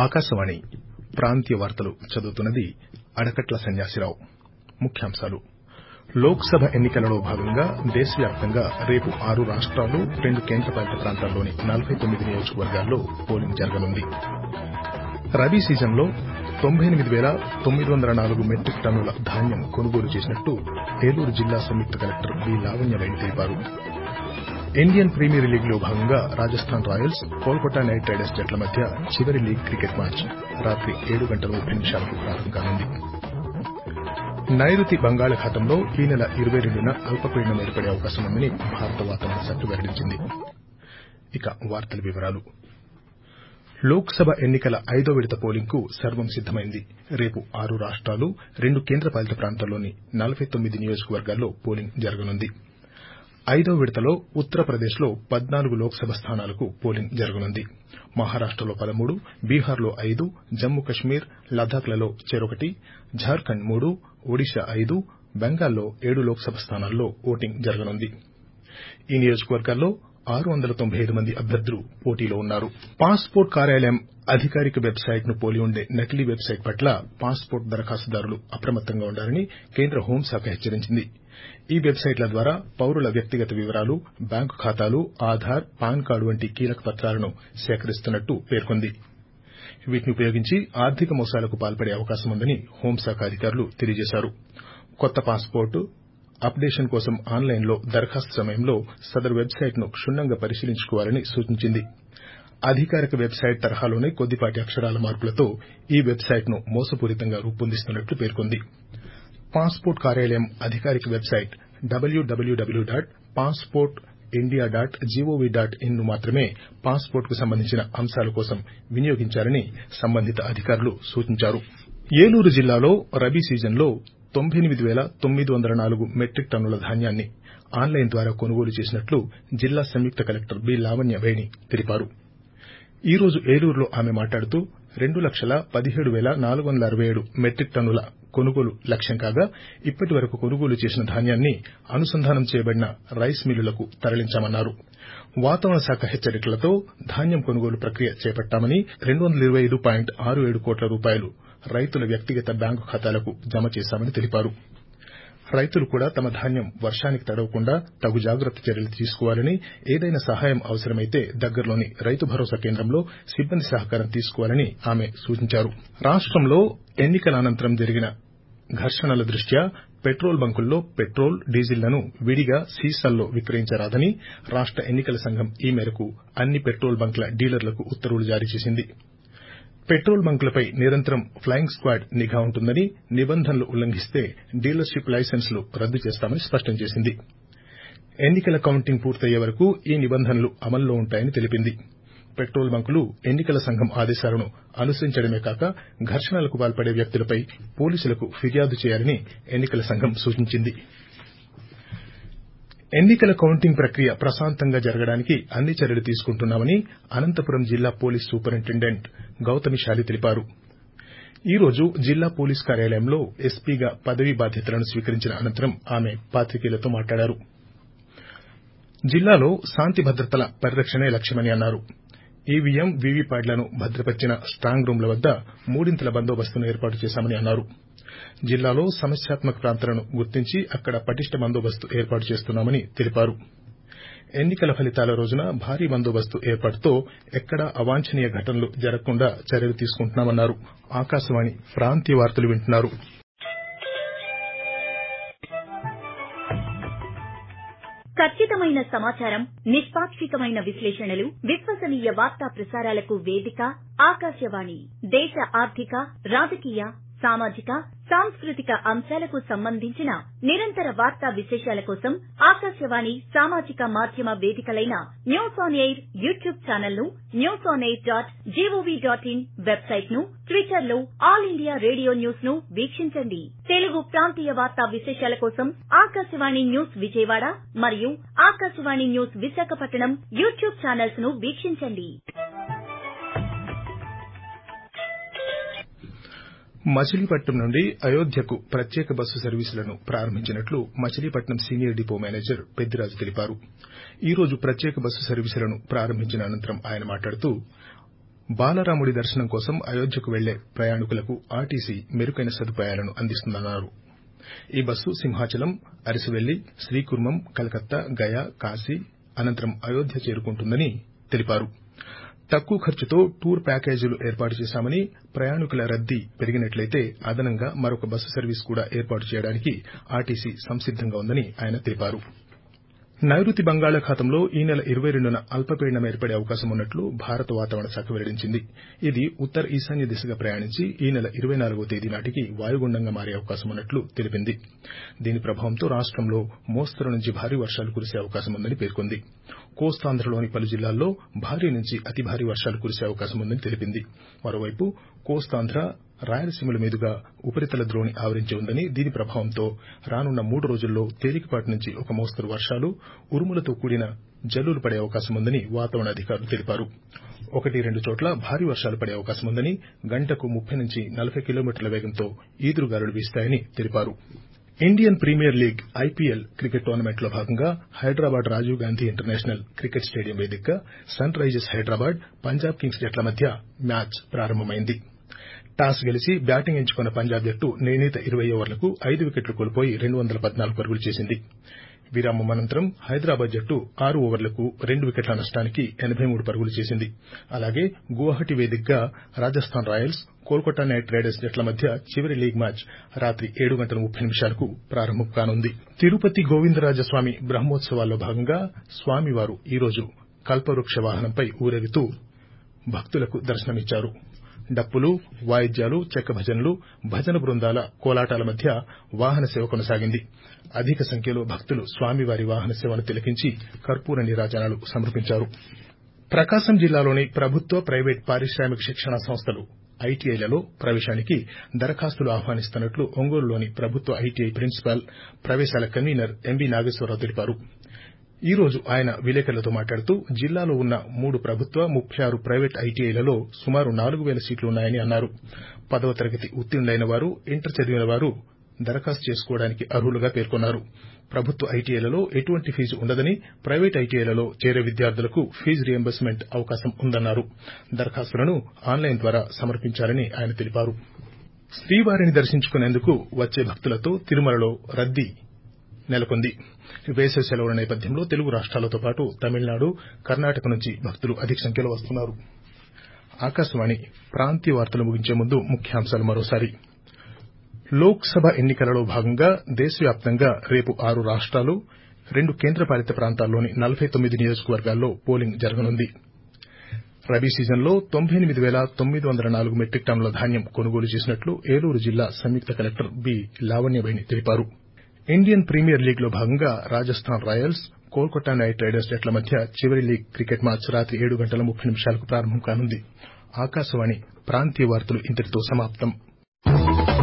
ఆకాశవాణి ప్రాంతీయ వార్తలు చదువుతున్నది అడకట్ల సన్యాసిరావు ముఖ్యాంశాలు లోక్సభ ఎన్నికలలో భాగంగా దేశవ్యాప్తంగా రేపు ఆరు రాష్టాలు రెండు కేంద్రపాలిత ప్రాంతాల్లోని నలబై తొమ్మిది నియోజకవర్గాల్లో పోలింగ్ జరగనుంది రబీ సీజన్లో తొంభై ఎనిమిది పేల తొమ్మిది వందల నాలుగు మెట్రిక్ టన్నుల ధాన్యం కొనుగోలు చేసినట్టు ఏలూరు జిల్లా సంయుక్త కలెక్టర్ బి లావణ్యవేణి తెలిపారు ఇండియన్ ప్రీమియర్ లీగ్లో భాగంగా Rajasthan Royals Kolkata Knight Riders జట్ల మధ్య చివరి లీగ్ క్రికెట్ మ్యాచ్ రాత్రి ఏడు గంటల ముప్పై నిమిషాలకు ప్రారంభం కానుంది నైరుతి బంగాళాఖాతంలో ఈ నెల ఇరవై రెండున అల్పపీడనం ఏర్పడే అవకాశం ఉందని భారత వాతావరణ శాఖ వెల్లడించింది ఇక వార్తల వివరాలు లోక్సభ ఎన్నికల ఐదో విడత పోలింగ్ కు సర్వం సిద్దమైంది రేపు ఆరు రాష్టాలు రెండు కేంద్రపాలిత ప్రాంతాల్లోని నలబై తొమ్మిది నియోజకవర్గాల్లో పోలింగ్ జరగనుంది ఐదో విడతలో ఉత్తరప్రదేశ్లో పద్నాలుగు లోక్సభ స్థానాలకు పోలింగ్ జరగనుంది మహారాష్టలో పదమూడు బీహార్లో ఐదు జమ్మూ కశ్మీర్ లద్దాఖ్లలో చెరొకటి జార్ఖండ్ మూడు ఒడిశా ఐదు బెంగాల్లో ఏడు లోక్సభ స్థానాల్లో ఓటింగ్ జరగనుంది ఈ నియోజకవర్గాల్లో ఆరు వందల తొంభై ఐదు మంది అభ్యర్థులు పోటీలో ఉన్నారు పాస్పోర్ట్ కార్యాలయం అధికారిక వెబ్సైట్ ను పోలి ఉండే నకిలీ వెబ్సైట్ పట్ల పాస్పోర్ట్ దరఖాస్తుదారులు అప్రమత్తంగా ఉండాలని కేంద్ర హోంశాఖ హెచ్చరించింది ఈ వెబ్సైట్ల ద్వారా పౌరుల వ్యక్తిగత వివరాలు బ్యాంకు ఖాతాలు ఆధార్ పాన్ కార్డు వంటి కీలక పత్రాలను సేకరిస్తున్నట్టు పేర్కొంది వీటిని ఉపయోగించి ఆర్థిక మోసాలకు పాల్పడే అవకాశం ఉందని హోంశాఖ అధికారులు తెలియజేశారు కొత్త పాస్పోర్టు అప్డేషన్ కోసం ఆన్లైన్లో దరఖాస్తు సమయంలో సదరు వెబ్సైట్ ను క్షుణ్ణంగా పరిశీలించుకోవాలని సూచించింది అధికారిక వెబ్సైట్ తరహాలోనే కొద్దిపాటి అక్షరాల మార్పులతో ఈ వెబ్సైట్ ను మోసపూరితంగా రూపొందిస్తున్నట్లు పేర్కొంది పాస్పోర్ట్ కార్యాలయం అధికారిక website W W W dot passport India dot G O V dot in ను మాత్రమే పాస్పోర్ట్ కు సంబంధించిన అంశాల కోసం వినియోగించాలని సంబంధిత అధికారులు సూచించారు ఏలూరు జిల్లాలో రబీ సీజన్లో తొంభై ఎనిమిది పేల తొమ్మిది వందల నాలుగు మెట్రిక్ టన్నుల ధాన్యాన్ని ఆన్లైన్ ద్వారా కొనుగోలు చేసినట్లు జిల్లా సంయుక్త కలెక్టర్ బి లావణ్య వేణి తెలిపారు ఈ రోజు ఏలూరులో ఆమె మాట్లాడుతూ రెండు లక్షల పదిహేడు పేల నాలుగు వందల అరవై ఏడు మెట్రిక్ టన్నుల కొనుగోలు లక్ష్యం కాగా ఇప్పటి వరకు కొనుగోలు చేసిన ధాన్యాన్ని అనుసంధానం చేయబడిన రైస్ మిల్లులకు తరలించామన్నారు వాతావరణ శాఖ హెచ్చరికలతో ధాన్యం కొనుగోలు ప్రక్రియ చేపట్టామని రెండు వందల ఇరవై ఐదు పాయింట్ ఆరు ఏడు కోట్ల రూపాయలు రైతుల వ్యక్తిగత బ్యాంకు ఖాతాలకు జమ చేశామని తెలిపారు రైతులు కూడా తమ ధాన్యం వర్షానికి తడవకుండా తగు జాగ్రత్త చర్యలు తీసుకోవాలని ఏదైనా సహాయం అవసరమైతే దగ్గరలోని రైతు భరోసా కేంద్రంలో సిబ్బంది సహకారం తీసుకోవాలని ఆమె సూచించారు రాష్టంలో ఎన్నికల అనంతరం జరిగిన ఘర్షణల దృష్ట్యా పెట్రోల్ బంకుల్లో పెట్రోల్ డీజిల్లను విడిగా సీసాల్లో విక్రయించరాదని రాష్ట ఎన్నికల సంఘం ఈ మేరకు అన్ని పెట్రోల్ బంకుల డీలర్లకు ఉత్తర్వులు జారీ చేసింది పెట్రోల్ బంకులపై నిరంతరం ప్లయింగ్ స్క్వాడ్ నిఘా ఉంటుందని నిబంధనలు ఉల్లంఘిస్తే డీలర్షిప్ లైసెన్సులు రద్దు చేస్తామని స్పష్టం చేసింది ఎన్నికల కౌంటింగ్ పూర్తయ్యే వరకు ఈ నిబంధనలు అమల్లో ఉంటాయని తెలిపింది పెట్రోల్ బంకులు ఎన్నికల సంఘం ఆదేశాలను అనుసరించడమే కాక ఘర్షణలకు పాల్పడే వ్యక్తులపై పోలీసులకు ఫిర్యాదు చేయాలని ఎన్నికల సంఘం సూచించింది ఎన్నికల కౌంటింగ్ ప్రక్రియ ప్రశాంతంగా జరగడానికి అన్ని చర్యలు తీసుకుంటున్నామని అనంతపురం జిల్లా పోలీస్ సూపరింటెండెంట్ గౌతమిశాలి తెలిపారు ఈ రోజు జిల్లా పోలీస్ కార్యాలయంలో ఎస్పీగా పదవీ బాధ్యతలను స్వీకరించిన అనంతరం ఆమె పాత్రికేయులతో మాట్లాడారు జిల్లాలో శాంతి భద్రతల పరిరక్షణే లక్ష్యమని అన్నారు ఈవీఎం వీవీప్యాట్లను భద్రపరిచిన స్టాంగ్ రూంల వద్ద మూడింతల బందోబస్తును ఏర్పాటు చేశామని అన్నారు జిల్లాలో సమస్యాత్మక ప్రాంతాలను గుర్తించి అక్కడ పటిష్ట బందోబస్తు ఏర్పాటు చేస్తున్నామని తెలిపారు ఎన్నికల ఫలితాల రోజున భారీ బందోబస్తు ఏర్పాటుతో ఎక్కడా అవాంఛనీయ ఘటనలు జరగకుండా చర్యలు తీసుకుంటున్నామన్నారు ఆకాశవాణి ప్రాంతీయ వార్తలు వింటున్నారు ఖచ్చితమైన సమాచారం నిష్పాక్షికమైన విశ్లేషణలు విశ్వసనీయ వార్తా ప్రసారాలకు వేదిక ఆకాశవాణి దేశ ఆర్థిక రాజకీయ సామాజిక సాంస్కృతిక అంశాలకు సంబంధించిన నిరంతర వార్తా విశేషాల కోసం ఆకాశవాణి సామాజిక మాధ్యమ వేదికలైన news on air YouTube channel ను news on air dot G O V dot in website ను ట్విట్టర్ లో ఆల్ ఇండియా రేడియో న్యూస్ ను వీక్షించండి తెలుగు ప్రాంతీయ వార్తా విశేషాల కోసం ఆకాశవాణి న్యూస్ విజయవాడ మరియు Akashvani news Visakhapatnam YouTube channels ను వీక్షించండి మచిలీపట్నం నుండి అయోధ్యకు ప్రత్యేక బస్సు సర్వీసులను ప్రారంభించినట్లు Machilipatnam senior depot manager Peddiraju తెలిపారు ఈ రోజు ప్రత్యేక బస్సు సర్వీసులను ప్రారంభించిన అనంతరం ఆయన మాట్లాడుతూ బాలరాముడి దర్శనం కోసం అయోధ్యకు వెళ్లే ప్రయాణికులకు ఆర్టీసీ మెరుగైన సదుపాయాలను అందిస్తుందన్నారు ఈ బస్సు సింహాచలం అరిసివెల్లి శ్రీకుర్మం కలకత్తా గయా కాశీ అనంతరం అయోధ్య చేరుకుంటుందని తెలిపారు తక్కువ ఖర్చుతో టూర్ ప్యాకేజీలు ఏర్పాటు చేశామని ప్రయాణికుల రద్దీ పెరిగినట్లయితే అదనంగా మరొక బస్సు సర్వీస్ కూడా ఏర్పాటు చేయడానికి ఆర్టీసీ సంసిద్దంగా ఉందని ఆయన తెలిపారు నైరుతి బంగాళాఖాతంలో ఈ నెల ఇరవై రెండున అల్పపీడనం ఏర్పడే అవకాశం ఉన్నట్లు భారత వాతావరణ శాఖ వెల్లడించింది ఇది ఉత్తర ఈశాన్య దిశగా ప్రయాణించి ఈ నెల ఇరవై నాలుగో తేదీ నాటికి వాయుగుండంగా మారే అవకాశం ఉన్నట్లు తెలిపింది దీని ప్రభావంతో రాష్టంలో మోస్తరు నుంచి భారీ వర్షాలు కురిసే అవకాశం ఉందని పేర్కొంది కోస్తాంధ్రలోని పలు జిల్లాల్లో భారీ నుంచి అతి భారీ వర్షాలు కురిసే అవకాశం ఉందని తెలిపింది మరోవైపు కోస్తాంధ్ర రాయలసీమల మీదుగా ఉపరితల ద్రోణి ఆవరించి ఉందని దీని ప్రభావంతో రానున్న మూడు రోజుల్లో తేలికపాటి నుంచి ఒక మోస్తరు వర్షాలు ఉరుములతో కూడిన జల్లులు పడే అవకాశం ఉందని వాతావరణ అధికారులు తెలిపారు ఒకటి రెండు చోట్ల భారీ వర్షాలు పడే అవకాశం ఉందని గంటకు ముప్పై నుంచి నలభై కిలోమీటర్ల వేగంతో ఈదురుగాలులు వీస్తాయని తెలిపారు Indian premier league IPL cricket టోర్నమెంట్లో భాగంగా Hyderabad Rajiv Gandhi international cricket stadium వేదికగా Sunrisers Hyderabad Punjab Kings జట్ల మధ్య మ్యాచ్ ప్రారంభమైంది టాస్ గెలిచి బ్యాటింగ్ ఎంచుకున్న పంజాబ్ జట్టు నిర్ణీత ఇరవై ఓవర్లకు ఐదు వికెట్లు కోల్పోయి రెండు వందల పద్నాలుగు పరుగులు చేసింది విరామం అనంతరం హైదరాబాద్ జట్టు ఆరు ఓవర్లకు రెండు వికెట్ల నష్టానికి ఎనబై మూడు పరుగులు చేసింది అలాగే గువాహటి వేదికగా Rajasthan Royals Kolkata Knight Riders జట్ల మధ్య చివరి లీగ్ మ్యాచ్ రాత్రి ఏడు గంటల ముప్పై నిమిషాలకు ప్రారంభం కానుంది తిరుపతి గోవిందరాజస్వామి బ్రహ్మోత్సవాల్లో భాగంగా స్వామివారు ఈ రోజు కల్పవృక్ష వాహనంపై ఊరేగుతూ భక్తులకు దర్శనమిచ్చారు డప్పులు వాయిద్యాలు చెక్క భజనలు భజన బృందాల కోలాటాల మధ్య వాహన సేవ కొనసాగింది అధిక సంఖ్యలో భక్తులు స్వామివారి వాహన సేవను తిలకించి కర్పూర నీరాజనాలు సమర్పించారు ప్రకాశం జిల్లాలోని ప్రభుత్వ ప్రైవేట్ పారిశ్రామిక శిక్షణా సంస్థలు ఐటీఐలలో ప్రవేశానికి దరఖాస్తులు ఆహ్వానిస్తున్నట్లు ఒంగోలులోని ప్రభుత్వ ఐటీఐ ప్రిన్సిపాల్ ప్రవేశాల కన్వీనర్ ఎంబీ నాగేశ్వరరావు తెలిపారు ఈ రోజు ఆయన విలేకరులతో మాట్లాడుతూ జిల్లాలో ఉన్న మూడు ప్రభుత్వ ముప్పై ఆరు ప్రైవేట్ ఐటీఐలలో సుమారు నాలుగు పేల సీట్లు ఉన్నాయని అన్నారు పదవ తరగతి ఉత్తీర్ణులైన వారు ఇంటర్ చదివిన వారు దరఖాస్తు చేసుకోవడానికి అర్హులుగా పేర్కొన్నారు ప్రభుత్వ ఐటీఐలలో ఎటువంటి ఫీజు ఉండదని ప్రైవేట్ ఐటీఐలలో చేరే విద్యార్థులకు ఫీజు రియంబర్స్మెంట్ అవకాశం ఉందన్నారు దరఖాస్తులను ఆన్లైన్ ద్వారా సమర్పించాలని ఆయన తెలిపారు శ్రీవారిని దర్శించుకునేందుకు వచ్చే భక్తులతో తిరుమలలో రద్దీ నెలకొంది వేసవి సెలవుల నేపథ్యంలో తెలుగు రాష్ట్రాలతో పాటు తమిళనాడు కర్ణాటక నుంచి భక్తులు అధిక సంఖ్యలో వస్తున్నారు ఆకాశవాణి ప్రాంతీయ వార్తలు ముగించే ముందు ముఖ్యాంశాలు మరోసారి లోక్సభ ఎన్నికలలో భాగంగా దేశవ్యాప్తంగా రేపు ఆరు రాష్ట్రాలు రెండు కేంద్రపాలిత ప్రాంతాల్లోని నలభై తొమ్మిది నియోజకవర్గాల్లో పోలింగ్ జరగనుంది రబీ సీజన్లో తొంభై ఎనిమిది పేల తొమ్మిది వందల నాలుగు మెట్రిక్ టన్నుల ధాన్యం కొనుగోలు చేసినట్లు ఏలూరు జిల్లా సంయుక్త కలెక్టర్ బి లావణ్యవేణి తెలిపారు ఇండియన్ ప్రీమియర్ లీగ్లో భాగంగా Rajasthan Royals Kolkata Knight Riders జట్ల మధ్య చివరి లీగ్ క్రికెట్ మ్యాచ్ రాత్రి ఏడు గంటల ముప్పై నిమిషాలకు ప్రారంభం కానుంది ఆకాశవాణి ప్రాంతీయ వార్తలు ఇంతటితో సమాప్తం